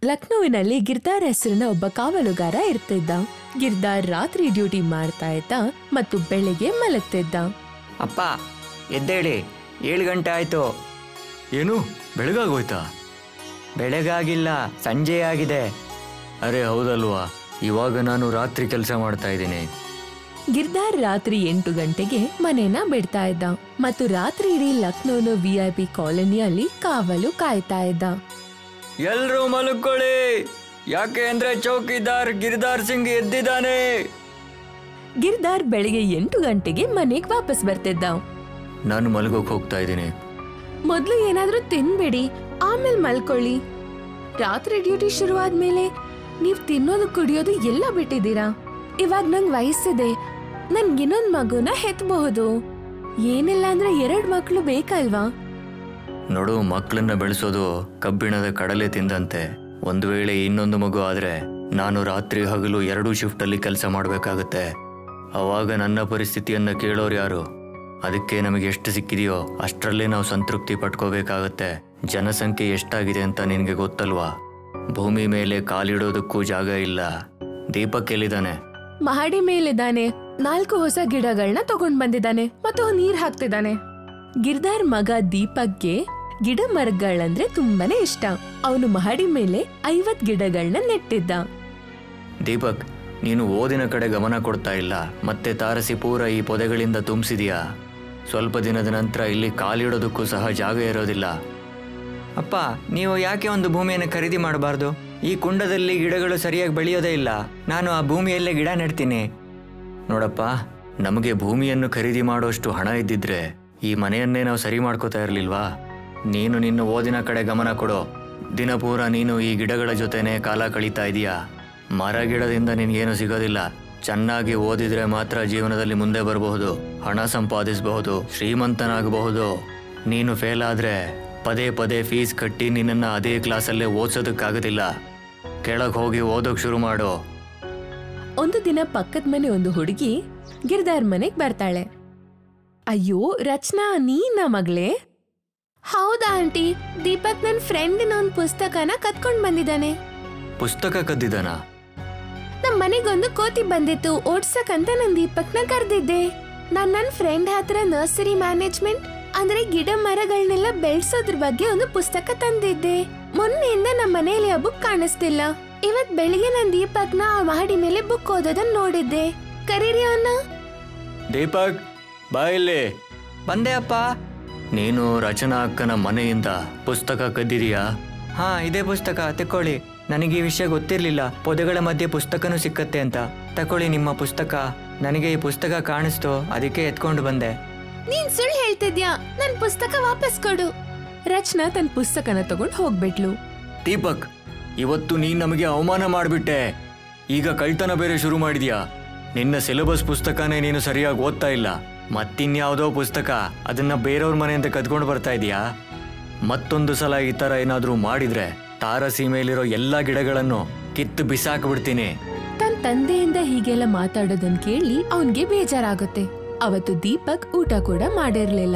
ಲಕ್ನೋವಿನಲ್ಲಿ ಗಿರ್ದಾರ್ ಹೆಸರಿನ ಒಬ್ಬ ಕಾವಲುಗಾರ ಇರ್ತಿದ್ದ ಗಿರ್ದಾರ್ ರಾತ್ರಿ ಡ್ಯೂಟಿ ಮಾಡ್ತಾ ಇದ್ದ ಮತ್ತು ಬೆಳಿಗ್ಗೆ ಮಲಗ್ತಿದ್ದ ಅಪ್ಪ ಎದ್ದೇಳಿ ಏಳು ಗಂಟೆ ಆಯ್ತು ಏನು ಬೆಳಗಾಗೋಯ್ತಾ ಬೆಳಗಾಗಿಲ್ಲ ಸಂಜೆ ಆಗಿದೆ ಅರೆ ಹೌದಲ್ವಾ ಇವಾಗ ನಾನು ರಾತ್ರಿ ಕೆಲಸ ಮಾಡ್ತಾ ಇದ್ದೀನಿ ಗಿರ್ದಾರ್ ರಾತ್ರಿ ಎಂಟು ಗಂಟೆಗೆ ಮನೇನ ಬಿಡ್ತಾ ಇದ್ದ ಮತ್ತು ರಾತ್ರಿ ಇಡೀ ಲಕ್ನೋನ ವಿಐಪಿ ಕಾಲೋನಿಯಲ್ಲಿ ಕಾವಲು ಕಾಯ್ತಾ ಇದ್ದ ಎಲ್ರೂ ಮಲ್ಕೊಳ್ಳಿ ಯಾಕೆ ಅಂದ್ರೆ ಚೌಕಿದಾರ್ ಗಿರಿದಾರ್ ಸಿಂಗ್ ಎದ್ದಿದ್ದಾನೆ ಗಿರ್ದಾರ್ ಬೆಳಿಗ್ಗೆ ಎಂಟು ಗಂಟೆಗೆ ಮನೆಗ್ ವಾಪಸ್ ಬರ್ತಿದ್ದ ನಾನು ಮಲಗೋಕ್ ಹೋಗ್ತಾ ಇದ್ದೀನಿ ಮೊದ್ಲು ಏನಾದ್ರೂ ತಿನ್ಬೇಡಿ ಆಮೇಲೆ ಮಲ್ಕೊಳ್ಳಿ ರಾತ್ರಿ ಡ್ಯೂಟಿ ಶುರುವಾದ್ಮೇಲೆ ನೀವ್ ತಿನ್ನೋದು ಕುಡಿಯೋದು ಎಲ್ಲ ಬಿಟ್ಟಿದ್ದೀರಾ ಇವಾಗ ನಂಗ್ ವಯಸ್ಸಿದೆ ನನ್ಗೆ ಇನ್ನೊಂದ್ ಮಗುನ ಹೆತ್ಬಹುದು ಏನಿಲ್ಲ ಅಂದ್ರೆ ಎರಡ್ ಮಕ್ಳು ಬೇಕಲ್ವಾ ನೋಡು ಮಕ್ಕಳನ್ನ ಬೆಳೆಸೋದು ಕಬ್ಬಿಣದ ಕಡಲೆ ತಿಂದಂತೆ ಒಂದು ವೇಳೆ ಇನ್ನೊಂದು ಮಗು ಆದ್ರೆ ನಾನು ರಾತ್ರಿ ಹಗಲು ಎರಡೂ ಶಿಫ್ಟಲ್ಲಿ ಕೆಲಸ ಮಾಡಬೇಕಾಗತ್ತೆ ಅವಾಗ ನನ್ನ ಪರಿಸ್ಥಿತಿಯನ್ನ ಕೇಳೋರು ಯಾರು ಅದಕ್ಕೆ ನಮಗೆ ಎಷ್ಟು ಸಿಕ್ಕಿದೆಯೋ ಅಷ್ಟರಲ್ಲೇ ನಾವು ಸಂತೃಪ್ತಿ ಪಟ್ಕೋಬೇಕಾಗತ್ತೆ ಜನಸಂಖ್ಯೆ ಎಷ್ಟಾಗಿದೆ ಅಂತ ನಿನಗೆ ಗೊತ್ತಲ್ವಾ ಭೂಮಿ ಮೇಲೆ ಕಾಲಿಡೋದಕ್ಕೂ ಜಾಗ ಇಲ್ಲ ದೀಪಕ್ ಎಲ್ಲಿದ್ದಾನೆ ಮಹಡಿ ಮೇಲಿದ್ದಾನೆ ನಾಲ್ಕು ಹೊಸ ಗಿಡಗಳನ್ನ ತಗೊಂಡ್ ಬಂದಿದ್ದಾನೆ ಮತ್ತು ನೀರ್ ಹಾಕ್ತಿದ್ದಾನೆ ಗಿರ್ದಾರ್ ಮಗ ದೀಪಕ್ಗೆ ಗಿಡ ಮರಗಳಂದ್ರೆ ತುಂಬಾನೇ ಇಷ್ಟ ಅವನು ಮಹಡಿ ಮೇಲೆ ಐವತ್ ಗಿಡಗಳನ್ನ ನೆಟ್ಟಿದ್ದ ದೀಪಕ್ ನೀನು ಓದಿನ ಕಡೆ ಗಮನ ಕೊಡ್ತಾ ಇಲ್ಲ ಮತ್ತೆ ತಾರಸಿ ಪೂರ ಈ ಪೊದೆಗಳಿಂದ ತುಂಬಿಸಿದೀಯಾ ಸ್ವಲ್ಪ ದಿನದ ನಂತರ ಇಲ್ಲಿ ಕಾಲಿಡೋದಕ್ಕೂ ಸಹ ಜಾಗ ಇರೋದಿಲ್ಲ ಅಪ್ಪ ನೀವು ಯಾಕೆ ಒಂದು ಭೂಮಿಯನ್ನು ಖರೀದಿ ಮಾಡಬಾರ್ದು ಈ ಕುಂಡದಲ್ಲಿ ಗಿಡಗಳು ಸರಿಯಾಗಿ ಬೆಳೆಯೋದೇ ಇಲ್ಲ ನಾನು ಆ ಭೂಮಿಯಲ್ಲೇ ಗಿಡ ನೆಡ್ತೀನಿ ನೋಡಪ್ಪ ನಮಗೆ ಭೂಮಿಯನ್ನು ಖರೀದಿ ಮಾಡೋಷ್ಟು ಹಣ ಇದ್ದಿದ್ರೆ ಈ ಮನೆಯನ್ನೇ ನಾವು ಸರಿ ಮಾಡ್ಕೋತಾ ಇರಲಿಲ್ವಾ ನೀನು ನಿನ್ನ ಓದಿನ ಕಡೆ ಗಮನ ಕೊಡು ದಿನಪೂರ ನೀನು ಈ ಗಿಡಗಳ ಜೊತೆನೆ ಕಾಲ ಕಳೀತಾ ಇದೀಯಾ ಮರ ಗಿಡದಿಂದ ನಿನಗೇನು ಸಿಗೋದಿಲ್ಲ ಚೆನ್ನಾಗಿ ಓದಿದ್ರೆ ಮಾತ್ರ ಜೀವನದಲ್ಲಿ ಮುಂದೆ ಬರಬಹುದು ಹಣ ಸಂಪಾದಿಸಬಹುದು ಶ್ರೀಮಂತನಾಗಬಹುದು ನೀನು ಫೇಲ್ ಆದ್ರೆ ಪದೇ ಪದೇ ಫೀಸ್ ಕಟ್ಟಿ ನಿನ್ನನ್ನು ಅದೇ ಕ್ಲಾಸಲ್ಲೇ ಓದಿಸೋದಕ್ಕಾಗೋದಿಲ್ಲ ಕೆಳಗೆ ಹೋಗಿ ಓದೋಕ್ ಶುರು ಮಾಡು ಒಂದು ದಿನ ಪಕ್ಕದ ಮನೆ ಒಂದು ಹುಡುಗಿ ಗಿರ್ದಾರ್ ಮನೆಗ್ ಬರ್ತಾಳೆ ಅಯ್ಯೋ ರಚನಾ ನೀನ ಮಗಳೇ ಹೌದಾ ಆಂಟಿ ದೀಪಕ್ ನನ್ ಫ್ರೆಂಡಿನ ಒಂದ್ ಪುಸ್ತಕನ ಕತ್ಕೊಂಡ್ ಬಂದಿದ್ದಾನೆ ಪುಸ್ತಕ ಕದ್ದಿದ್ದಾನಾ ನಮ್ ಮನೆಗೊಂದು ಕೋತಿ ಬಂದಿತ್ತು ಓಡ್ಸಕ್ಕಂತ ನನ್ ದೀಪಕ್ನ ಕರ್ದಿದ್ದೆ ನಾನ್ ನನ್ ಫ್ರೆಂಡ್ ಹತ್ರ ನರ್ಸರಿ ಮ್ಯಾನೇಜ್ಮೆಂಟ್ ಅಂದ್ರೆ ಗಿಡ ಮರಗಳನ್ನೆಲ್ಲ ಬೆಳ್ಸೋದ್ರ ಬಗ್ಗೆ ಒಂದು ಪುಸ್ತಕ ತಂದಿದ್ದೆ ಮೊನ್ನೆಯಿಂದ ನಮ್ ಮನೆಯಲ್ಲಿ ಆ ಬುಕ್ ಕಾಣಿಸ್ತಿಲ್ಲ ಇವತ್ ಬೆಳಿಗ್ಗೆ ನನ್ ದೀಪಕ್ನ ಆ ಮಹಡಿ ಮೇಲೆ ಬುಕ್ ಓದೋದನ್ನ ನೋಡಿದ್ದೆ ಕರೀರಿ ಅವನ್ನ ದೀಪಕ್ ಬಾ ಇಲ್ಲಿ ಬಂದೆ ಅಪ್ಪ ನೀನು ರಚನಾ ಅಕ್ಕನ ಮನೆಯಿಂದ ಪುಸ್ತಕ ಕದ್ದಿದೀಯಾ ಹಾ ಇದೇ ಪುಸ್ತಕ ತಕೊಳ್ಳಿ ನನಗೆ ಈ ವಿಷಯ ಗೊತ್ತಿರಲಿಲ್ಲ ಪೊದೆಗಳ ಮಧ್ಯೆ ಪುಸ್ತಕನೂ ಸಿಕ್ಕತ್ತೆ ಅಂತ ತಕೊಳ್ಳಿ ನಿಮ್ಮ ಪುಸ್ತಕ ನನಗೆ ಈ ಪುಸ್ತಕ ಕಾಣಿಸ್ತು ಅದಕ್ಕೆ ಎತ್ಕೊಂಡು ಬಂದೆ ನೀನ್ ಸುಳ್ಳು ಹೇಳ್ತಿದ್ಯಾ ನನ್ ಪುಸ್ತಕ ವಾಪಸ್ ಕೊಡು ರಚನಾ ತನ್ನ ಪುಸ್ತಕನ ತಗೊಂಡ್ ಹೋಗ್ಬಿಟ್ಲು ದೀಪಕ್ ಇವತ್ತು ನೀನ್ ನಮಗೆ ಅವಮಾನ ಮಾಡಿಬಿಟ್ಟೆ ಈಗ ಕಳ್ತನ ಬೇರೆ ಶುರು ಮಾಡಿದ್ಯಾ ನಿನ್ನ ಸಿಲೆಬಸ್ ಪುಸ್ತಕನೇ ನೀನು ಸರಿಯಾಗಿ ಓದ್ತಾ ಇಲ್ಲ ಮತ್ತಿನ್ಯಾವುದೋ ಪುಸ್ತಕ ಅದನ್ನ ಬೇರೆಯವ್ರ ಮನೆಯಿಂದ ಕದ್ಕೊಂಡು ಬರ್ತಾ ಇದೀಯಾ ಮತ್ತೊಂದು ಸಲ ಈ ಥರ ಏನಾದರೂ ಮಾಡಿದ್ರೆ ತಾರಸಿ ಮೇಲಿರೋ ಎಲ್ಲ ಗಿಡಗಳನ್ನು ಕಿತ್ತು ಬಿಸಾಕ್ಬಿಡ್ತೀನಿ ತನ್ ತಂದೆಯಿಂದ ಹೀಗೆಲ್ಲ ಮಾತಾಡೋದನ್ ಕೇಳಿ ಅವನ್ಗೆ ಬೇಜಾರಾಗುತ್ತೆ ಅವತ್ತು ದೀಪಕ್ ಊಟ ಕೂಡ ಮಾಡಿರ್ಲಿಲ್ಲ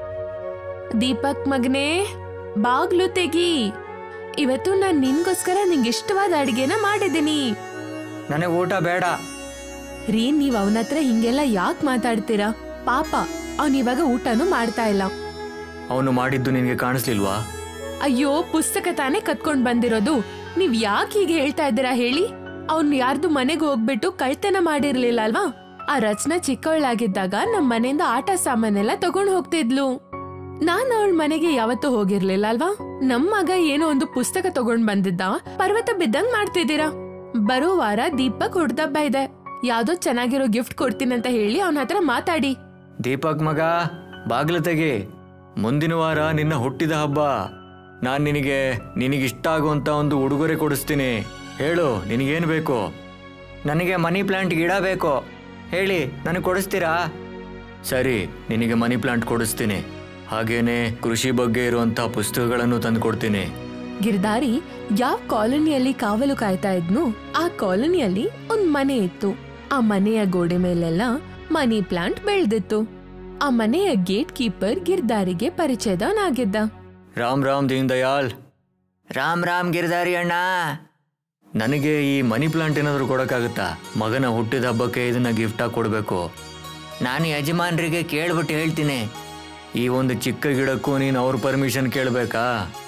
ದೀಪಕ್ ಮಗನೇ ಬಾಗ್ಲು ತೆಗಿ ಇವತ್ತು ನಾನ್ ನಿನ್ಗೋಸ್ಕರ ನಿಂಗೆ ಇಷ್ಟವಾದ ಅಡಿಗೆನ ಮಾಡಿದ್ದೀನಿ ನನಗೆ ಊಟ ಬೇಡ ರೀ ನೀವ್ ಅವನ ಹತ್ರ ಹಿಂಗೆಲ್ಲ ಯಾಕ್ ಮಾತಾಡ್ತೀರಾ ಪಾಪ ಅವನ್ ಇವಾಗ ಊಟನೂ ಮಾಡ್ತಾ ಇಲ್ಲ ಅವನು ಮಾಡಿದ್ದು ನಿನಗೆ ಕಾಣಿಸ್ಲಿಲ್ವಾ ಅಯ್ಯೋ ಪುಸ್ತಕ ತಾನೇ ಕತ್ಕೊಂಡ್ ಬಂದಿರೋದು ನೀವ್ ಯಾಕೆ ಹೀಗೆ ಹೇಳ್ತಾ ಇದ್ದೀರಾ ಹೇಳಿ ಅವ್ನ್ ಯಾರ್ದು ಮನೆಗೆ ಹೋಗ್ಬಿಟ್ಟು ಕಳ್ತನ ಮಾಡಿರ್ಲಿಲ್ಲ ಅಲ್ವಾ ಆ ರಚನಾ ಚಿಕ್ಕವಳಾಗಿದ್ದಾಗ ನಮ್ ಮನೆಯಿಂದ ಆಟ ಸಾಮಾನೆಲ್ಲ ತಗೊಂಡ್ ಹೋಗ್ತಿದ್ಲು ನಾನ್ ಅವಳ ಮನೆಗೆ ಯಾವತ್ತೂ ಹೋಗಿರ್ಲಿಲ್ಲ ಅಲ್ವಾ ನಮ್ ಮಗ ಏನೋ ಒಂದು ಪುಸ್ತಕ ತಗೊಂಡ್ ಬಂದಿದ್ದ ಪರ್ವತ ಬಿದ್ದಂಗ್ ಮಾಡ್ತಿದ್ದೀರಾ ಬರೋ ವಾರ ದೀಪಕ್ ಹುಡ್ದಬ್ಬ ಇದೆ ಯಾವ್ದೋ ಚೆನ್ನಾಗಿರೋ ಗಿಫ್ಟ್ ಕೊಡ್ತೀನಂತ ಹೇಳಿ ಅವನ ಹತ್ರ ಮಾತಾಡಿ ದೀಪಕ್ ಮಗ ಬಾಗ್ಲು ತೆಗಿ ಮುಂದಿನ ವಾರ ನಿನ್ನ ಹುಟ್ಟಿದ ಹಬ್ಬ ನಾನು ನಿನಗೆ ನಿನಗಿಷ್ಟ ಆಗುವಂತ ಒಂದು ಉಡುಗೊರೆ ಕೊಡಿಸ್ತೀನಿ ಹೇಳು ನಿನಗೇನು ಬೇಕು ನನಗೆ ಮನಿ ಪ್ಲಾಂಟ್ ಗಿಡ ಬೇಕು ಹೇಳಿ ನನಗೆ ಕೊಡಿಸ್ತೀರಾ ಸರಿ ನಿನಗೆ ಮನಿ ಪ್ಲಾಂಟ್ ಕೊಡಿಸ್ತೀನಿ ಹಾಗೇನೆ ಕೃಷಿ ಬಗ್ಗೆ ಇರುವಂತ ಪುಸ್ತಕಗಳನ್ನು ತಂದು ಕೊಡ್ತೀನಿ ಗಿರ್ದಾರಿ ಯಾವ ಕಾಲೋನಿಯಲ್ಲಿ ಕಾವಲು ಕಾಯ್ತಾ ಇದ್ನು ಆ ಕಾಲೋನಿಯಲ್ಲಿ ಒಂದ್ ಮನೆ ಇತ್ತು ಆ ಮನೆಯ ಗೋಡೆ ಮೇಲೆಲ್ಲ ಮನಿ ಪ್ಲಾಂಟ್ ಬೆಳ್ದಿತ್ತು ಆ ಮನೆಯ ಗೇಟ್ ಕೀಪರ್ ಗಿರ್ದಾರಿಗೆ ಪರಿಚಯದವನಾಗಿದ್ದ ರಾಮ್ ರಾಮ್ ದೀನ್ ದಯಾಳ್ ರಾಮ್ ರಾಮ್ ಗಿರಿಧಾರಿ ಅಣ್ಣ ನನಗೆ ಈ ಮನಿ ಪ್ಲಾಂಟ್ ಏನಾದರೂ ಕೊಡೋಕ್ಕಾಗುತ್ತಾ ಮಗನ ಹುಟ್ಟಿದ ಹಬ್ಬಕ್ಕೆ ಇದನ್ನ ಗಿಫ್ಟಾಗಿ ಕೊಡಬೇಕು ನಾನು ಯಜಮಾನ್ರಿಗೆ ಕೇಳ್ಬಿಟ್ಟು ಹೇಳ್ತೀನಿ ಈ ಒಂದು ಚಿಕ್ಕ ಗಿಡಕ್ಕೂ ನೀನು ಅವ್ರ ಪರ್ಮಿಷನ್ ಕೇಳಬೇಕಾ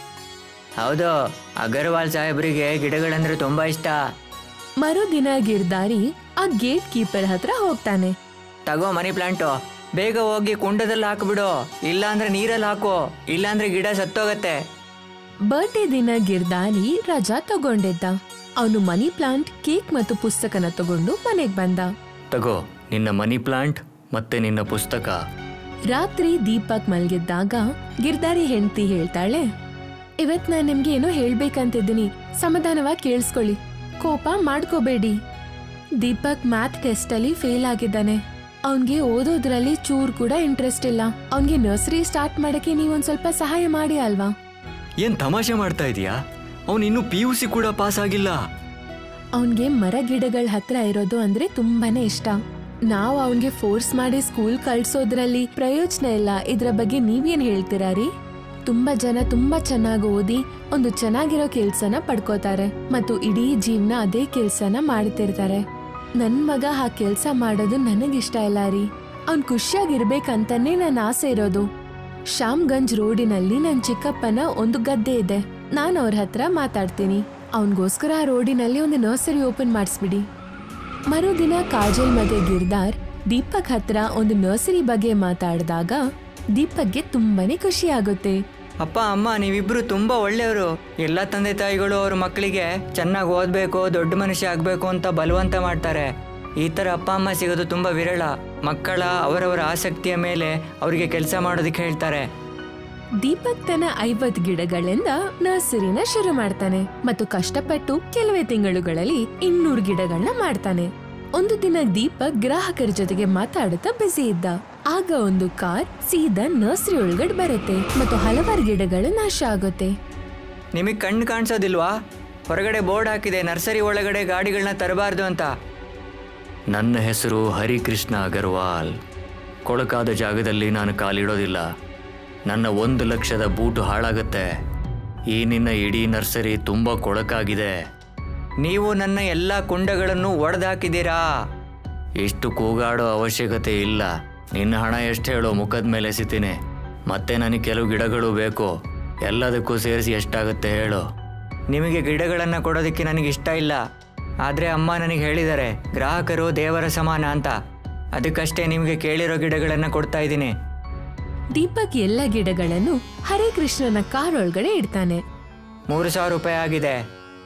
ಹೌದು ಅಗರ್ವಾಲ್ ಸಾಹೇಬ್ರಿಗೆ ಗಿಡಗಳಂದ್ರೆ ತುಂಬಾ ಇಷ್ಟ ಮರುದಿನ ಗಿರ್ದಾರಿ ಆ ಗೇಟ್ ಕೀಪರ್ ಹತ್ರ ಹೋಗ್ತಾನೆ ತಗೋ ಮನಿ ಪ್ಲಾಂಟು ಬೇಗ ಹೋಗಿ ಕುಂಡದಲ್ಲಿ ಹಾಕ್ಬಿಡು ಇಲ್ಲ ಅಂದ್ರೆ ನೀರಲ್ಲಿ ಹಾಕು ಇಲ್ಲ ಅಂದ್ರೆ ಗಿಡ ಸತ್ತೋಗತ್ತೆ ಬರ್ಡೇ ದಿನ ಗಿರ್ದಾರಿ ರಜಾ ತಗೊಂಡಿದ್ದ ಅವನು ಮನಿ ಪ್ಲಾಂಟ್ ಕೇಕ್ ಮತ್ತು ಪುಸ್ತಕನ ತಗೊಂಡು ಮನೆಗ್ ಬಂದ ತಗೋ ನಿನ್ನ ಮನಿ ಪ್ಲಾಂಟ್ ಮತ್ತೆ ನಿನ್ನ ಪುಸ್ತಕ ರಾತ್ರಿ ದೀಪಕ್ ಮಲ್ಗಿದ್ದಾಗ ಗಿರ್ದಾರಿ ಹೆಂಡತಿ ಹೇಳ್ತಾಳೆ ಇವತ್ ನಾನ್ ನಿಮ್ಗೆ ಏನೋ ಹೇಳ್ಬೇಕಂತಿದ್ದೀನಿ ಸಮಾಧಾನವಾಗಿ ಕೇಳಿಸ್ಕೊಳ್ಳಿ ಕೋಪ ಮಾಡ್ಕೋಬೇಡಿ ದೀಪಕ್ ಮ್ಯಾಥ್ ಟೆಸ್ಟ್ ಅಲ್ಲಿ ಫೇಲ್ ಆಗಿದ್ದಾನೆ ಅವನ್ಗೆ ಓದೋದ್ರಲ್ಲಿ ಚೂರ್ ಕೂಡ ಇಂಟ್ರೆಸ್ಟ್ ಇಲ್ಲ ಅವನ್ಗೆ ನರ್ಸರಿ ಸ್ಟಾರ್ಟ್ ಮಾಡಕ್ಕೆ ನೀವೊಂದ್ ಸ್ವಲ್ಪ ಸಹಾಯ ಮಾಡಿ ಅಲ್ವಾ ಏನ್ ತಮಾಷೆ ಮಾಡ್ತಾ ಇದೀಯಾ ಅವನು ಇನ್ನೂ ಪಿ ಯು ಸಿ ಕೂಡ ಪಾಸ್ ಆಗಿಲ್ಲ ಅವನ್ಗೆ ಮರ ಗಿಡಗಳ ಹತ್ರ ಇರೋದು ಅಂದ್ರೆ ತುಂಬಾನೇ ಇಷ್ಟ ನಾವ್ ಅವನ್ಗೆ ಫೋರ್ಸ್ ಮಾಡಿ ಸ್ಕೂಲ್ ಕಳ್ಸೋದ್ರಲ್ಲಿ ಪ್ರಯೋಜನ ಇಲ್ಲ ಇದ್ರ ಬಗ್ಗೆ ನೀವೇನ್ ಹೇಳ್ತೀರಾ ರೀ ತುಂಬಾ ಜನ ತುಂಬಾ ಚೆನ್ನಾಗಿ ಓದಿ ಒಂದು ಚೆನ್ನಾಗಿರೋ ಕೆಲ್ಸನ ಪಡ್ಕೋತಾರೆ ಮತ್ತು ಇಡೀ ಜೀವನ ಅದೇ ಕೆಲ್ಸನ ಮಾಡ್ತಿರ್ತಾರೆ ನನ್ ಮಗ ಆ ಕೆಲ್ಸ ಮಾಡೋದು ನನಗಿಷ್ಟ ಇಲ್ಲ ರೀ ಅವ್ನ್ ಖುಷಿಯಾಗಿರ್ಬೇಕಂತಾನೆ ನನ್ನ ಆಸೆ ಇರೋದು ಶ್ಯಾಮ್ಗಂಜ್ ರೋಡಿನಲ್ಲಿ ನನ್ ಚಿಕ್ಕಪ್ಪನ ಒಂದು ಗದ್ದೆ ಇದೆ ನಾನ್ ಅವ್ರ ಹತ್ರ ಮಾತಾಡ್ತೀನಿ ಅವನಿಗೋಸ್ಕರ ಆ ರೋಡಿನಲ್ಲಿ ಒಂದು ನರ್ಸರಿ ಓಪನ್ ಮಾಡಿಸ್ಬಿಡಿ ಮರುದಿನ ಕಾಜಲ್ ಮತ್ತೆ ಗಿರ್ದಾರ್ ದೀಪಕ್ ಹತ್ರ ಒಂದು ನರ್ಸರಿ ಬಗ್ಗೆ ಮಾತಾಡಿದಾಗ ದೀಪಕ್ಗೆ ತುಂಬಾನೇ ಖುಷಿ ಆಗುತ್ತೆ ಅಪ್ಪ ಅಮ್ಮ ನೀವಿಬ್ರು ತುಂಬಾ ಒಳ್ಳೆಯವರು ಎಲ್ಲ ತಂದೆ ತಾಯಿಗಳು ಅವ್ರ ಮಕ್ಕಳಿಗೆ ಚೆನ್ನಾಗಿ ಓದಬೇಕು ದೊಡ್ಡ ಮನುಷ್ಯ ಆಗಬೇಕು ಅಂತ ಬಲವಂತ ಮಾಡ್ತಾರೆ ಈ ಥರ ಅಪ್ಪ ಅಮ್ಮ ಸಿಗೋದು ತುಂಬ ವಿರಳ ಮಕ್ಕಳ ಅವರವರ ಆಸಕ್ತಿಯ ಮೇಲೆ ಅವರಿಗೆ ಕೆಲಸ ಮಾಡೋದಕ್ಕೆ ಹೇಳ್ತಾರೆ ದೀಪಕ್ ತನ್ನ ಐವತ್ ಗಿಡಗಳಿಂದ ನರ್ಸರಿನ ಶುರು ಮಾಡ್ತಾನೆ ಮತ್ತು ಕಷ್ಟಪಟ್ಟು ಕೆಲವೇ ತಿಂಗಳುಗಳಲ್ಲಿ ಇನ್ನೂರು ಗಿಡಗಳನ್ನ ಮಾಡ್ತಾನೆ ಒಂದು ದಿನ ದೀಪಕ್ ಗ್ರಾಹಕರ ಜೊತೆಗೆ ಮಾತಾಡುತ್ತಾ ಬ್ಯುಸಿ ಇದ್ದ ಆಗ ಒಂದು ಕಾರ್ ಸೀದಾ ನರ್ಸರಿ ಒಳಗಡೆ ಬರುತ್ತೆ ಮತ್ತು ಹಲವಾರು ಗಿಡಗಳು ನಾಶ ಆಗುತ್ತೆ ನಿಮಗೆ ಕಣ್ಣು ಕಾಣಿಸೋದಿಲ್ವಾ ಹೊರಗಡೆ ಬೋರ್ಡ್ ಹಾಕಿದೆ ನರ್ಸರಿ ಒಳಗಡೆ ಗಾಡಿಗಳನ್ನ ತರಬಾರ್ದು ಅಂತ ನನ್ನ ಹೆಸರು ಹರಿಕೃಷ್ಣ ಅಗರ್ವಾಲ್ ಕೊಳಕಾದ ಜಾಗದಲ್ಲಿ ನಾನು ಕಾಲಿಡೋದಿಲ್ಲ ನನ್ನ ಒಂದು ಲಕ್ಷದ ಬೂಟು ಹಾಳಾಗುತ್ತೆ ಈ ನಿನ್ನ ಇಡೀ ನರ್ಸರಿ ತುಂಬ ಕೊಳಕಾಗಿದೆ ನೀವು ನನ್ನ ಎಲ್ಲ ಕುಂಡಗಳನ್ನು ಒಡೆದಾಕಿದ್ದೀರಾ ಇಷ್ಟು ಕೂಗಾಡೋ ಅವಶ್ಯಕತೆ ಇಲ್ಲ ನಿನ್ನ ಹಣ ಎಷ್ಟು ಹೇಳೋ ಮುಖದ ಮೇಲೆ ಎಸಿತೀನಿ ಮತ್ತೆ ನನಗೆ ಕೆಲವು ಗಿಡಗಳು ಬೇಕು ಎಲ್ಲದಕ್ಕೂ ಸೇರಿಸಿ ಎಷ್ಟಾಗುತ್ತೆ ಹೇಳು ನಿಮಗೆ ಗಿಡಗಳನ್ನು ಕೊಡೋದಕ್ಕೆ ನನಗೆ ಇಷ್ಟ ಇಲ್ಲ ಆದರೆ ಅಮ್ಮ ನನಗೆ ಹೇಳಿದ್ದಾರೆ ಗ್ರಾಹಕರು ದೇವರ ಸಮಾನ ಅಂತ ಅದಕ್ಕಷ್ಟೇ ನಿಮಗೆ ಕೇಳಿರೋ ಗಿಡಗಳನ್ನು ಕೊಡ್ತಾ ಇದ್ದೀನಿ ದೀಪಕ್ ಎಲ್ಲ ಗಿಡಗಳನ್ನು ಹರೇಕೃಷ್ಣನ ಕಾರ್ ಒಳಗಡೆ ಇಡ್ತಾನೆ ಮೂರು ಸಾವಿರ ರೂಪಾಯಿ ಆಗಿದೆ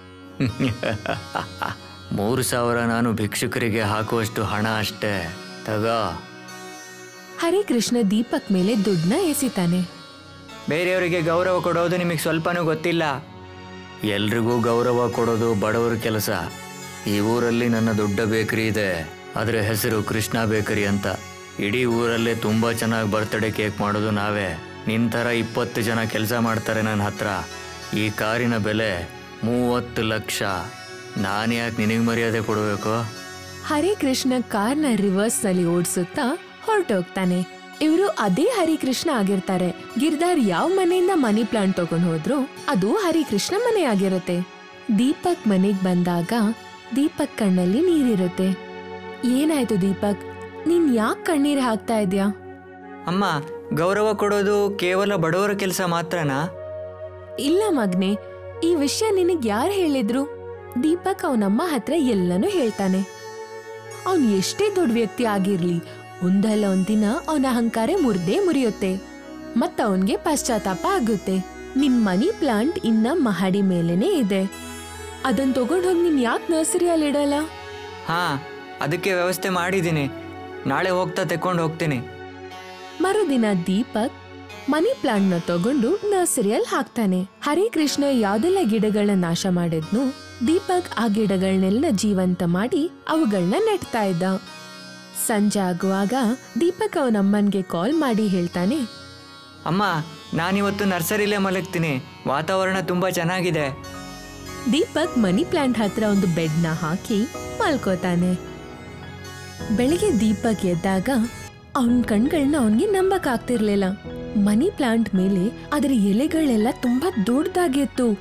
ಮೂರು ಸಾವಿರ ನಾನು ಭಿಕ್ಷುಕರಿಗೆ ಹಾಕುವಷ್ಟು ಹಣ ಅಷ್ಟೇ ತಗೋ ಹರೇಕೃಷ್ಣ ದೀಪಕ್ ಮೇಲೆ ದುಡ್ಡನ್ನ ಎಸಿತಾನೆ ಬೇರೆಯವರಿಗೆ ಗೌರವ ಕೊಡೋದು ನಿಮಗೆ ಸ್ವಲ್ಪನೂ ಗೊತ್ತಿಲ್ಲ ಎಲ್ರಿಗೂ ಗೌರವ ಕೊಡೋದು ಬಡವರ ಕೆಲಸ ಈ ಊರಲ್ಲಿ ನನ್ನ ದೊಡ್ಡ ಬೇಕರಿ ಇದೆ ಅದರ ಹೆಸರು ಕೃಷ್ಣ ಬೇಕರಿ ಅಂತ ಇಡೀ ಊರಲ್ಲೇ ತುಂಬ ಚೆನ್ನಾಗಿ ಬರ್ತ್ಡೇ ಕೇಕ್ ಮಾಡೋದು ನಾವೇ ನಿನ್ ಥರ ಇಪ್ಪತ್ತು ಜನ ಕೆಲಸ ಮಾಡ್ತಾರೆ ನನ್ನ ಹತ್ರ ಈ ಕಾರಿನ ಬೆಲೆ ಮೂವತ್ತು ಲಕ್ಷ ನಾನು ಯಾಕೆ ನಿನಗೆ ಮರ್ಯಾದೆ ಕೊಡಬೇಕು ಹರೇಕೃಷ್ಣ ಕಾರ್ನ ರಿವರ್ಸ್ ನಲ್ಲಿ ಓಡಿಸುತ್ತಾ ಹೊರಟೋಗ್ತಾನೆ ಇವರು ಅದೇ ಹರಿಕೃಷ್ಣ ಆಗಿರ್ತಾರೆ ಗಿರ್ದಾರ್ ಯಾವ ಮನೆಯಿಂದ ಮನಿ ಪ್ಲಾಂಟ್ ತಗೊಂಡ್ ಹೋದ್ರು ಅದು ಹರಿಕೃಷ್ಣ ಮನೆ ಆಗಿರುತ್ತೆ ದೀಪಕ್ ಮನೆಗ್ ಬಂದಾಗ ದೀಪಕ್ ಕಣ್ಣಲ್ಲಿ ನೀರಿರುತ್ತೆ ಏನಾಯ್ತು ದೀಪಕ್ ನೀನ್ ಯಾಕೆ ಕಣ್ಣೀರ್ ಹಾಕ್ತಾ ಇದ್ಯಾ ಅಮ್ಮ ಗೌರವ ಕೊಡೋದು ಕೇವಲ ಬಡವರ ಕೆಲಸ ಮಾತ್ರನಾ ಇಲ್ಲ ಮಗ್ನೆ ಈ ವಿಷಯ ನಿನಗ್ ಯಾರು ಹೇಳಿದ್ರು ದೀಪಕ್ ಅವನಮ್ಮ ಹತ್ರ ಎಲ್ಲನೂ ಹೇಳ್ತಾನೆ ಅವನ್ ಎಷ್ಟೇ ದೊಡ್ಡ ವ್ಯಕ್ತಿ ಆಗಿರ್ಲಿ ಒಂದಲ್ಲ ಒಂದಿನ ಅವನ ಅಹಂಕಾರ ಮುರ್ದೇ ಮುರಿಯುತ್ತೆ ಮತ್ತ ಅವನ್ಗೆ ಪಶ್ಚಾತ್ತಾಪ ಆಗುತ್ತೆ ನಿನ್ ಮನಿ ಪ್ಲಾಂಟ್ ಇನ್ನ ಮಹಡಿ ಮೇಲೇನೆ ಇದೆ ಅದನ್ ತಗೊಂಡ್ ಹೋಗಿ ನೀನ್ ಯಾಕೆ ನರ್ಸರಿಯಲ್ಲಿ ಇಡಲ್ಲ ಹಾ ಅದಕ್ಕೆ ವ್ಯವಸ್ಥೆ ಮಾಡಿದ್ದೀನಿ ನಾಳೆ ಹೋಗ್ತಾ ತೆಕ್ಕೊಂಡು ಹೋಗ್ತೀನಿ ಮರುದಿನ ದೀಪಕ್ ಮನಿ ಪ್ಲಾಂಟ್ ನ ತಗೊಂಡು ನರ್ಸರಿಯಲ್ಲಿ ಹಾಕ್ತಾನೆ ಹರಿಕೃಷ್ಣ ಯಾವ್ದೆಲ್ಲ ಗಿಡಗಳನ್ನ ನಾಶ ಮಾಡಿದ್ನು ದೀಪಕ್ ಆ ಗಿಡಗಳನ್ನೆಲ್ಲ ಜೀವಂತ ಮಾಡಿ ಅವುಗಳನ್ನ ನೆಟ್ತಾ ಇದ್ದ ಸಂಜೆ ಆಗುವಾಗ ದೀಪಕ್ ಅವನಮ್ಮನ್ಗೆ ಕಾಲ್ ಮಾಡಿ ಹೇಳ್ತಾನೆ ಅಮ್ಮ ನಾನಿವತ್ತು ನರ್ಸರಿಲೇ ಮಲಗ್ತೀನಿ ವಾತಾವರಣ ತುಂಬ ಚೆನ್ನಾಗಿದೆ ದೀಪಕ್ ಮನಿ ಪ್ಲಾಂಟ್ ಹತ್ರ ಒಂದು ಬೆಡ್ನ ಹಾಕಿ ಮಲ್ಕೋತಾನೆ ಬೆಳಿಗ್ಗೆ ದೀಪಕ್ ಎದ್ದಾಗ ಅವನ್ ಕಣ್ಗಳನ್ನ ಅವನ್ಗೆ ನಂಬಕ್ ಆಗ್ತಿರ್ಲಿಲ್ಲ ಮನಿ ಪ್ಲಾಂಟ್ ಮೇಲೆ ಅದರ ಎಲೆಗಳೆಲ್ಲ ತುಂಬಾ ದೊಡ್ಡದಾಗಿತ್ತು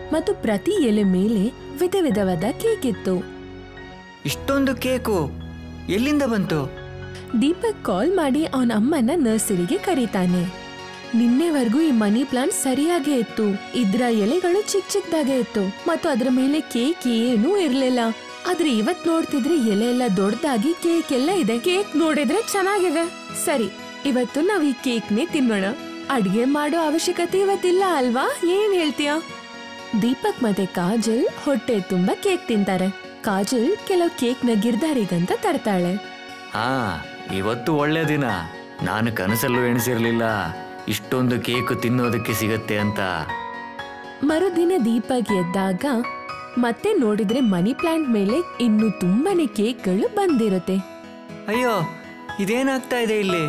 ಮತ್ತು ಪ್ರತಿ ಎಲೆ ಮೇಲೆ ವಿಧ ವಿಧವಾದ ಕೇಕ್ ಇತ್ತು ಇಷ್ಟೊಂದು ಕೇಕು ಎಲ್ಲಿಂದ ಬಂತು ದೀಪಕ್ ಕಾಲ್ ಮಾಡಿ ಅವನ ಅಮ್ಮನ ನರ್ಸರಿಗೆ ಕರೀತಾನೆ ನಿನ್ನೆವರೆಗೂ ಈ ಮನಿ ಪ್ಲಾಂಟ್ ಸರಿಯಾಗೇ ಇತ್ತು ಇದ್ರ ಎಲೆಗಳು ಚಿಕ್ಕ ಚಿಕ್ಕದಾಗೆ ಇತ್ತು ಮತ್ತು ಅದ್ರ ಮೇಲೆ ಕೇಕ್ ಏನೂ ಇರ್ಲಿಲ್ಲ ಆದ್ರೆ ಇವತ್ ನೋಡ್ತಿದ್ರೆ ಎಲೆ ಎಲ್ಲ ದೊಡ್ಡದಾಗಿ ಕೇಕ್ ಎಲ್ಲ ಇದೆ ಕೇಕ್ ನೋಡಿದ್ರೆ ಚೆನ್ನಾಗಿದೆ ಸರಿ ಇವತ್ತು ನಾವ್ ಈ ಕೇಕ್ನೇ ತಿನ್ನೋಣ ಅಡ್ಗೆ ಮಾಡೋ ಅವಶ್ಯಕತೆ ಇವತ್ತಿಲ್ಲ ಅಲ್ವಾ ಏನ್ ಹೇಳ್ತೀಯಾ ದೀಪಕ್ ಮತ್ತೆ ಕಾಜಲ್ ಹೊಟ್ಟೆ ತುಂಬಾ ಕೇಕ್ ತಿಂತಾರೆ ಕಾಜಲ್ ಕೆಲವು ಕೇಕ್ನ ಗಿರ್ದಾರಿಗಂತ ತರ್ತಾಳೆ ಹಾ ಇವತ್ತು ಒಳ್ಳೆ ದಿನ ನಾನು ಕನಸಲ್ಲೂ ಎಣಿಸಿರ್ಲಿಲ್ಲ ಇಷ್ಟೊಂದು ಕೇಕ್ ತಿನ್ನೋದಕ್ಕೆ ಸಿಗತ್ತೆ ಅಂತ ಮರುದಿನ ದೀಪಕ್ ಎದ್ದಾಗ ಮತ್ತೆ ನೋಡಿದ್ರೆ ಮನಿ ಪ್ಲಾಂಟ್ ಮೇಲೆ ಇನ್ನು ತುಂಬಾನೇ ಕೇಕ್ಗಳು ಬಂದಿರುತ್ತೆ ಅಯ್ಯೋ ಇದೇನಾಗ್ತಾ ಇದೆ ಇಲ್ಲಿ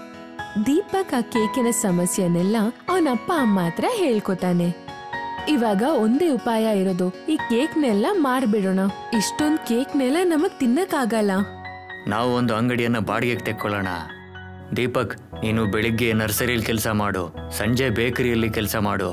ದೀಪಕ್ ಆ ಕೇಕಿನ ಸಮಸ್ಯೆನೆಲ್ಲ ಅವನ ಅಪ್ಪ ಅಮ್ಮ ಹತ್ರ ಹೇಳ್ಕೊತಾನೆ ಇವಾಗ ಒಂದೇ ಉಪಾಯ ಇರೋದು ಈ ಕೇಕ್ನೆಲ್ಲ ಮಾರ್ಬಿಡೋಣ ಇಷ್ಟೊಂದ್ ಕೇಕ್ನೆಲ್ಲ ನಮಗ್ ತಿನ್ನಕ್ಕಾಗಲ್ಲ ನಾವು ಒಂದು ಅಂಗಡಿಯನ್ನ ಬಾಡಿಗೆಗೆ ತೆಕ್ಕೊಳ್ಳೋಣ ದೀಪಕ್ ನೀನು ಬೆಳಿಗ್ಗೆ ನರ್ಸರಿಯಲ್ಲಿ ಕೆಲಸ ಮಾಡು ಸಂಜೆ ಬೇಕರಿಯಲ್ಲಿ ಕೆಲಸ ಮಾಡು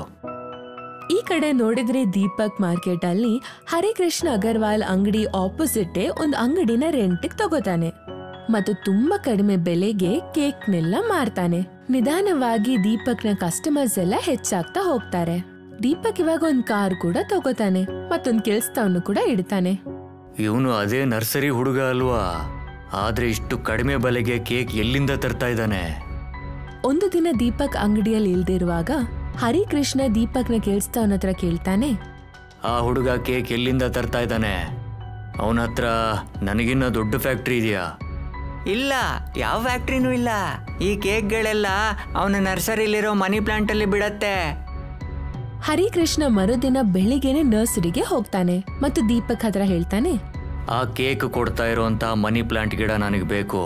ಈ ಕಡೆ ನೋಡಿದ್ರೆ ದೀಪಕ್ ಮಾರ್ಕೆಟ್ ಅಲ್ಲಿ ಹರಿಕೃಷ್ಣ ಅಗರ್ವಾಲ್ ಅಂಗಡಿ ಆಪೋಸಿಟ್ ಒಂದು ಅಂಗಡಿನ ರೆಂಟಿಗೆ ತಗೋತಾನೆ ಮತ್ತು ತುಂಬಾ ಕಡಿಮೆ ಬೆಲೆಗೆ ಕೇಕ್ನೆಲ್ಲ ಮಾರ್ತಾನೆ ನಿಧಾನವಾಗಿ ದೀಪಕ್ನ ಕಸ್ಟಮರ್ಸ್ ಎಲ್ಲ ಹೆಚ್ಚಾಗ್ತಾ ಹೋಗ್ತಾರೆ ದೀಪಕ್ ಇವಾಗ ಒಂದ್ ಕಾರ್ ಕೂಡ ತಗೋತಾನೆ ಮತ್ತೊಂದ್ ಕೆಲ್ಸದವನು ಕೂಡ ಇಡ್ತಾನೆ ಇವನು ಅದೇ ನರ್ಸರಿ ಹುಡುಗ ಅಲ್ವಾ ಆದ್ರೆ ಇಷ್ಟು ಕಡಿಮೆ ಬೆಲೆಗೆ ಕೇಕ್ ಎಲ್ಲಿಂದ ತರ್ತಾ ಇದ್ದಾನೆ ಒಂದು ದಿನ ದೀಪಕ್ ಅಂಗಡಿಯಲ್ಲಿ ಇಲ್ದಿರುವಾಗ ಹರಿಕೃಷ್ಣ ದೀಪಕ್ನ ಕೆಲ್ಸದವನ ಹತ್ರ ಕೇಳ್ತಾನೆ ಆ ಹುಡುಗ ಕೇಕ್ ಎಲ್ಲಿಂದ ತರ್ತಾ ಇದ್ದಾನೆ ಅವನ ಹತ್ರ ನನಗಿನ್ನ ದೊಡ್ಡ ಫ್ಯಾಕ್ಟ್ರಿ ಇದೆಯಾ ಇಲ್ಲ ಯಾವ ಫ್ಯಾಕ್ಟ್ರಿನೂ ಇಲ್ಲ ಈ ಕೇಕ್ಗಳೆಲ್ಲ ಅವನ ನರ್ಸರಿಲಿರೋ ಮನಿ ಪ್ಲಾಂಟಲ್ಲಿ ಬಿಡತ್ತೆ ಹರಿಕೃಷ್ಣ ಮರುದಿನ ಬೆಳಿಗ್ಗೆನೆ ನರ್ಸರಿಗೆ ಹೋಗ್ತಾನೆ ಮತ್ತು ದೀಪಕ್ ಹತ್ರ ಹೇಳ್ತಾನೆ ಆ ಕೇಕ್ ಕೊಡ್ತಾ ಇರೋಂಥ ಮನಿ ಪ್ಲಾಂಟ್ ಗಿಡ ನನಗೆ ಬೇಕು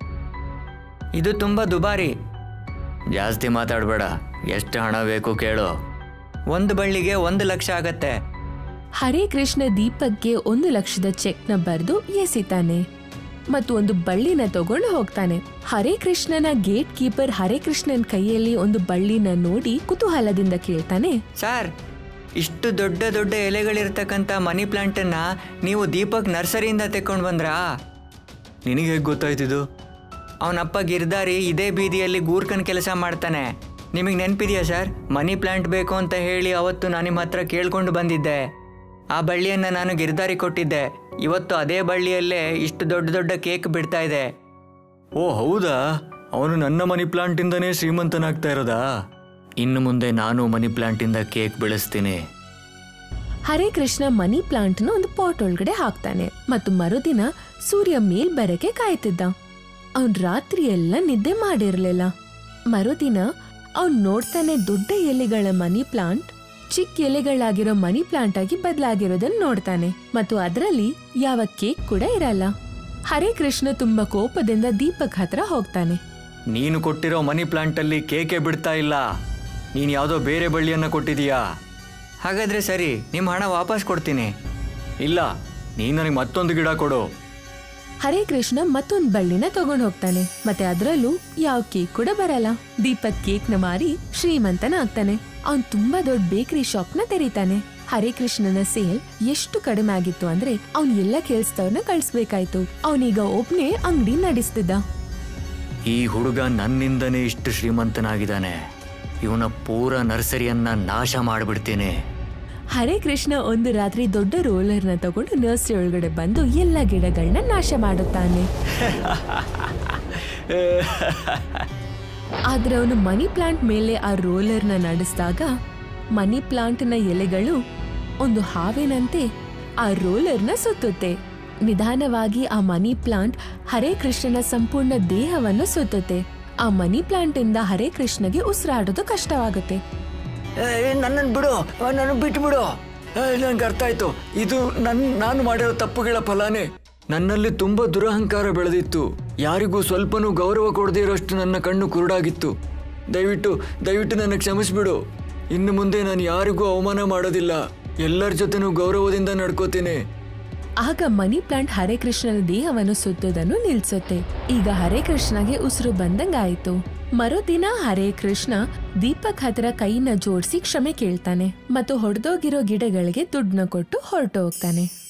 ಇದು ತುಂಬ ದುಬಾರಿ ಜಾಸ್ತಿ ಮಾತಾಡಬೇಡ ಎಷ್ಟು ಹಣ ಬೇಕು ಕೇಳು ಒಂದು ಬಳ್ಳಿಗೆ ಒಂದು ಲಕ್ಷ ಆಗತ್ತೆ ಹರಿಕೃಷ್ಣ ದೀಪಕ್ಗೆ ಒಂದು ಲಕ್ಷದ ಚೆಕ್ನ ಬರೆದು ಎಸಿತಾನೆ ಮತ್ತು ಒಂದು ಬಳ್ಳಿನ ತಗೊಂಡು ಹೋಗ್ತಾನೆ ಹರೇಕೃಷ್ಣನ ಗೇಟ್ ಕೀಪರ್ ಹರೇಕೃಷ್ಣನ್ ಕೈಯಲ್ಲಿ ಒಂದು ಬಳ್ಳಿನ ನೋಡಿ ಕುತೂಹಲದಿಂದ ಕೇಳ್ತಾನೆ ಸರ್ ಇಷ್ಟು ದೊಡ್ಡ ದೊಡ್ಡ ಎಲೆಗಳಿರ್ತಕ್ಕಂಥ ಮನಿ ಪ್ಲಾಂಟನ್ನು ನೀವು ದೀಪಕ್ ನರ್ಸರಿಯಿಂದ ತೆಕ್ಕೊಂಡು ಬಂದ್ರಾ ನಿನಗೆ ಹೇಗೆ ಗೊತ್ತಾಯ್ತಿದು ಅವನಪ್ಪ ಗಿರ್ದಾರಿ ಇದೇ ಬೀದಿಯಲ್ಲಿ ಗೂರ್ಕನ್ ಕೆಲಸ ಮಾಡ್ತಾನೆ ನಿಮಗೆ ನೆನಪಿದೆಯಾ ಸರ್ ಮನಿ ಪ್ಲಾಂಟ್ ಬೇಕು ಅಂತ ಹೇಳಿ ಅವತ್ತು ನಾನು ನಿಮ್ಮ ಹತ್ರ ಕೇಳ್ಕೊಂಡು ಬಂದಿದ್ದೆ ಆ ಬಳ್ಳಿಯನ್ನು ನಾನು ಗಿರ್ದಾರಿ ಕೊಟ್ಟಿದ್ದೆ ಇವತ್ತು ಅದೇ ಬಳ್ಳಿಯಲ್ಲೇ ಇಷ್ಟು ದೊಡ್ಡ ದೊಡ್ಡ ಕೇಕ್ ಬಿಡ್ತಾ ಇದೆ ಓ ಹೌದಾ ಅವನು ನನ್ನ ಮನಿ ಪ್ಲಾಂಟಿಂದನೇ ಶ್ರೀಮಂತನಾಗ್ತಾ ಇರೋದಾ ಇನ್ನು ಮುಂದೆ ನಾನು ಮನಿ ಪ್ಲಾಂಟಿಂದ ಕೇಕ್ ಬೆಳೆಸ್ತೀನಿ ಹರೇಕೃಷ್ಣ ಮನಿ ಪ್ಲಾಂಟ್ನ ಒಂದು ಪಾಟ್ ಒಳಗಡೆ ಹಾಕ್ತಾನೆ ಮತ್ತು ಮರುದಿನ ಸೂರ್ಯ ಮೇಲ್ ಬರಕ್ಕೆ ಕಾಯ್ತಿದ್ದ ಅವನ್ ರಾತ್ರಿ ಎಲ್ಲ ನಿದ್ದೆ ಮಾಡಿರ್ಲಿಲ್ಲ ಮರುದಿನ ಅವ್ನ್ ನೋಡ್ತಾನೆ ದೊಡ್ಡ ಎಲೆಗಳ ಮನಿ ಪ್ಲಾಂಟ್ ಚಿಕ್ಕ ಎಲೆಗಳಾಗಿರೋ ಮನಿ ಪ್ಲಾಂಟ್ ಆಗಿ ಬದಲಾಗಿರೋದನ್ನ ನೋಡ್ತಾನೆ ಮತ್ತು ಅದರಲ್ಲಿ ಯಾವ ಕೇಕ್ ಕೂಡ ಇರಲ್ಲ ಹರೇಕೃಷ್ಣ ತುಂಬಾ ಕೋಪದಿಂದ ದೀಪಕ್ ಹತ್ರ ಹೋಗ್ತಾನೆ ನೀನು ಕೊಟ್ಟಿರೋ ಮನಿ ಪ್ಲಾಂಟಲ್ಲಿ ಕೇಕೆ ಬಿಡ್ತಾ ಇಲ್ಲ ನೀನು ಯಾವುದೋ ಬೇರೆ ಬಳ್ಳಿಯನ್ನು ಕೊಟ್ಟಿದೀಯಾ ಹಾಗಾದರೆ ಸರಿ ನಿಮ್ಮ ಹಣ ವಾಪಸ್ ಕೊಡ್ತೀನಿ ಇಲ್ಲ ನೀನು ನನಗೆ ಮತ್ತೊಂದು ಗಿಡ ಕೊಡು ಹರೇಕೃಷ್ಣ ಮತ್ತೊಂದ್ ಬಳ್ಳಿನ ತಗೊಂಡ್ ಹೋಗ್ತಾನೆ ಮತ್ತೆ ಅದ್ರಲ್ಲೂ ಯಾವ ಕೇಕ್ ಕೂಡ ಬರಲ್ಲ ದೀಪಕ್ ಕೇಕ್ ನ ಮಾರಿ ಶ್ರೀಮಂತನ ಆಗ್ತಾನೆ ಅವ್ನ್ ತುಂಬಾ ದೊಡ್ಡ ಬೇಕರಿ ಶಾಪ್ ನ ತೆರೀತಾನೆ ಹರೇಕೃಷ್ಣನ ಸೇಲ್ ಎಷ್ಟು ಕಡಿಮೆ ಆಗಿತ್ತು ಅಂದ್ರೆ ಅವ್ನ್ ಎಲ್ಲ ಕೆಲ್ಸದವ್ರನ್ನ ಕಳ್ಸ್ಬೇಕಾಯ್ತು ಅವನೀಗ ಒಬ್ನೇ ಅಂಗಡಿ ನಡೆಸ್ತಿದ್ದ ಈ ಹುಡುಗ ನನ್ನಿಂದನೇ ಇಷ್ಟು ಶ್ರೀಮಂತನಾಗಿದ್ದಾನೆ ಇವನ ಪೂರ ನರ್ಸರಿಯನ್ನ ನಾಶ ಮಾಡಿಬಿಡ್ತೀನಿ ಹರೇಕೃಷ್ಣ ಒಂದು ರಾತ್ರಿ ದೊಡ್ಡ ರೋಲರ್ನ ತಗೊಂಡು ನರ್ಸರಿ ಒಳಗಡೆ ಬಂದು ಎಲ್ಲ ಗಿಡಗಳನ್ನ ನಾಶ ಮಾಡುತ್ತಾನೆ ಆದ್ರೆ ಅವನು ಮನಿ ಪ್ಲಾಂಟ್ ಮೇಲೆ ಆ ರೋಲರ್ನ ನಡೆಸಿದಾಗ ಮನಿ ಪ್ಲಾಂಟ್ನ ಎಲೆಗಳು ಒಂದು ಹಾವಿನಂತೆ ಆ ರೋಲರ್ನ ಸುತ್ತುತ್ತೆ ನಿಧಾನವಾಗಿ ಆ ಮನಿ ಪ್ಲಾಂಟ್ ಹರೇ ಕೃಷ್ಣನ ಸಂಪೂರ್ಣ ದೇಹವನ್ನು ಸುತ್ತುತ್ತೆ ಆ ಮನಿ ಪ್ಲಾಂಟ್ ಇಂದ ಹರೇ ಕೃಷ್ಣಗೆ ಉಸಿರಾಡೋದು ಕಷ್ಟವಾಗುತ್ತೆ ನನ್ನನ್ನು ಬಿಡು ನನ್ನ ಬಿಟ್ಟು ಬಿಡು ನನ್ಗೆ ಅರ್ಥ ಆಯ್ತು ಇದು ನನ್ ನಾನು ಮಾಡಿರೋ ತಪ್ಪುಗಳ ಫಲಾನೇ ನನ್ನಲ್ಲಿ ತುಂಬಾ ದುರಹಂಕಾರ ಬೆಳೆದಿತ್ತು ಯಾರಿಗೂ ಸ್ವಲ್ಪನೂ ಗೌರವ ಕೊಡದೇ ಇರೋಷ್ಟು ನನ್ನ ಕಣ್ಣು ಕುರುಡಾಗಿತ್ತು ದಯವಿಟ್ಟು ದಯವಿಟ್ಟು ನನ್ನ ಕ್ಷಮಿಸ್ಬಿಡು ಇನ್ನು ಮುಂದೆ ನಾನು ಯಾರಿಗೂ ಅವಮಾನ ಮಾಡೋದಿಲ್ಲ ಎಲ್ಲರ ಜೊತೆನೂ ಗೌರವದಿಂದ ನಡ್ಕೋತೀನಿ ಆಗ ಮನಿ ಪ್ಲಾಂಟ್ ಹರೇ ಕೃಷ್ಣನ ದೇಹವನ್ನು ಸುತ್ತೋದನ್ನು ನಿಲ್ಸುತ್ತೆ ಈಗ ಹರೇ ಕೃಷ್ಣಗೆ ಉಸಿರು ಬಂದಂಗಾಯ್ತು ಮರುದಿನ ಹರೇ ಕೃಷ್ಣ ದೀಪಕ್ ಹತ್ರ ಕೈನ ಜೋಡಿಸಿ ಕ್ಷಮೆ ಕೇಳ್ತಾನೆ ಮತ್ತು ಹೊಡೆದೋಗಿರೋ ಗಿಡಗಳಿಗೆ ದುಡ್ಡನ್ನ ಕೊಟ್ಟು ಹೊರಟು ಹೋಗ್ತಾನೆ